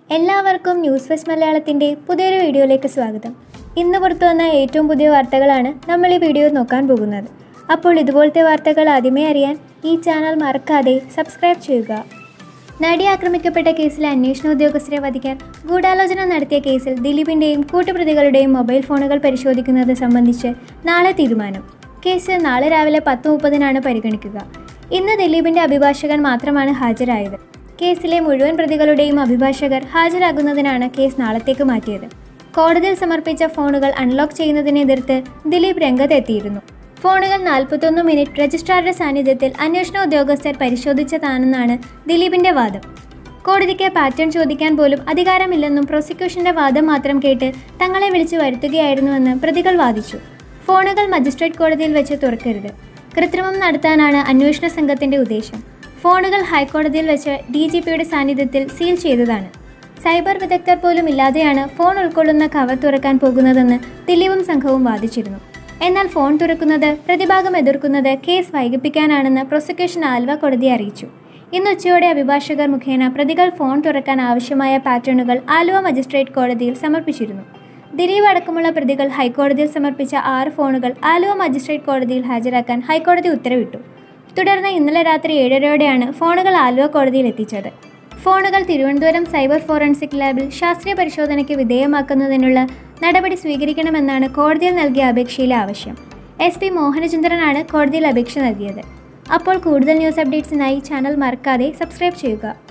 എല്ലാവർക്കും news first മലയാളത്തിൻ്റെ പുതിയൊരു വീഡിയോയിലേക്ക് സ്വാഗതം ഇന്ന് പുറത്തു വന്ന ഏറ്റവും പുതിയ വാർത്തകളാണ് നമ്മൾ ഈ വീഡിയോ നോക്കാൻ പോകുന്നത് അപ്പോൾ ഇതുപോലത്തെ വാർത്തകൾ ആദ്യമേ അറിയാൻ ഈ ചാനൽ മറക്കാതെ സബ്സ്ക്രൈബ് ചെയ്യുക നടി ആക്രമിക്കപ്പെട്ട കേസിലെ അന്വേഷണ ഉദ്യോഗസ്ഥരെ വധിക്കാൻ ഗൂഢാലോചന നടത്തിയ കേസിൽ ദിലീപിൻ്റെയും കൂട്ടുപ്രതികളുടെയും മൊബൈൽ ഫോണുകൾ പരിശോധിക്കുന്നത് സംബന്ധിച്ച് നാളെ തീരുമാനം കേസ് നാളെ രാവിലെ പത്ത് മുപ്പതിനാണ് പരിഗണിക്കുക ഇന്ന് ദിലീപിൻ്റെ അഭിഭാഷകൻ മാത്രമാണ് ഹാജരായത് കേസിലെ മുഴുവൻ പ്രതികളുടെയും അഭിഭാഷകർ ഹാജരാകുന്നതിനാണ് കേസ് നാളത്തേക്ക് മാറ്റിയത് കോടതിയിൽ സമർപ്പിച്ച ഫോണുകൾ അൺലോക്ക് ചെയ്യുന്നതിനെ എതിർത്ത് ദിലീപ് രംഗത്തെത്തിയിരുന്നു ഫോണുകൾ നാൽപ്പത്തൊന്ന് മിനിറ്റ് രജിസ്ട്രാറുടെ സാന്നിധ്യത്തിൽ അന്വേഷണ ഉദ്യോഗസ്ഥർ പരിശോധിച്ചതാണെന്നാണ് ദിലീപിന്റെ വാദം കോടതിക്ക് പാറ്റേൺ ചോദിക്കാൻ പോലും അധികാരമില്ലെന്നും പ്രോസിക്യൂഷന്റെ വാദം മാത്രം കേട്ട് തങ്ങളെ വിളിച്ചു വരുത്തുകയായിരുന്നുവെന്ന് പ്രതികൾ വാദിച്ചു ഫോണുകൾ മജിസ്ട്രേറ്റ് കോടതിയിൽ വെച്ച് തുറക്കരുത് കൃത്രിമം നടത്താനാണ് അന്വേഷണ സംഘത്തിന്റെ ഉദ്ദേശം ഫോണുകൾ ഹൈക്കോടതിയിൽ വെച്ച് ഡി ജി പിയുടെ സാന്നിധ്യത്തിൽ സീൽ ചെയ്തതാണ് സൈബർ വിദഗ്ധർ പോലും ഇല്ലാതെയാണ് ഫോൺ ഉൾക്കൊള്ളുന്ന കവർ തുറക്കാൻ പോകുന്നതെന്ന് ദിലീപും സംഘവും വാദിച്ചിരുന്നു എന്നാൽ ഫോൺ തുറക്കുന്നത് പ്രതിഭാഗം എതിർക്കുന്നത് കേസ് വൈകിപ്പിക്കാനാണെന്ന് പ്രോസിക്യൂഷൻ ആൽവ കോടതിയെ അറിയിച്ചു ഇന്ന് ഉച്ചയോടെ അഭിഭാഷകർ മുഖേന പ്രതികൾ ഫോൺ തുറക്കാൻ ആവശ്യമായ പാറ്റേണുകൾ ആലുവ മജിസ്ട്രേറ്റ് കോടതിയിൽ സമർപ്പിച്ചിരുന്നു ദിലീപ് അടക്കമുള്ള പ്രതികൾ ഹൈക്കോടതിയിൽ സമർപ്പിച്ച ആറ് ഫോണുകൾ ആലുവ മജിസ്ട്രേറ്റ് കോടതിയിൽ ഹാജരാക്കാൻ ഹൈക്കോടതി ഉത്തരവിട്ടു തുടർന്ന് ഇന്നലെ രാത്രി ഏഴരയോടെയാണ് ഫോണുകൾ ആലുവ കോടതിയിൽ എത്തിച്ചത് ഫോണുകൾ തിരുവനന്തപുരം സൈബർ ഫോറൻസിക് ലാബിൽ ശാസ്ത്രീയ പരിശോധനയ്ക്ക് വിധേയമാക്കുന്നതിനുള്ള നടപടി സ്വീകരിക്കണമെന്നാണ് കോടതിയിൽ നൽകിയ അപേക്ഷയിലെ ആവശ്യം എസ് പി മോഹനചന്ദ്രനാണ് കോടതിയിൽ അപേക്ഷ നൽകിയത് അപ്പോൾ കൂടുതൽ ന്യൂസ് അപ്ഡേറ്റ്സിനായി ചാനൽ മറക്കാതെ സബ്സ്ക്രൈബ് ചെയ്യുക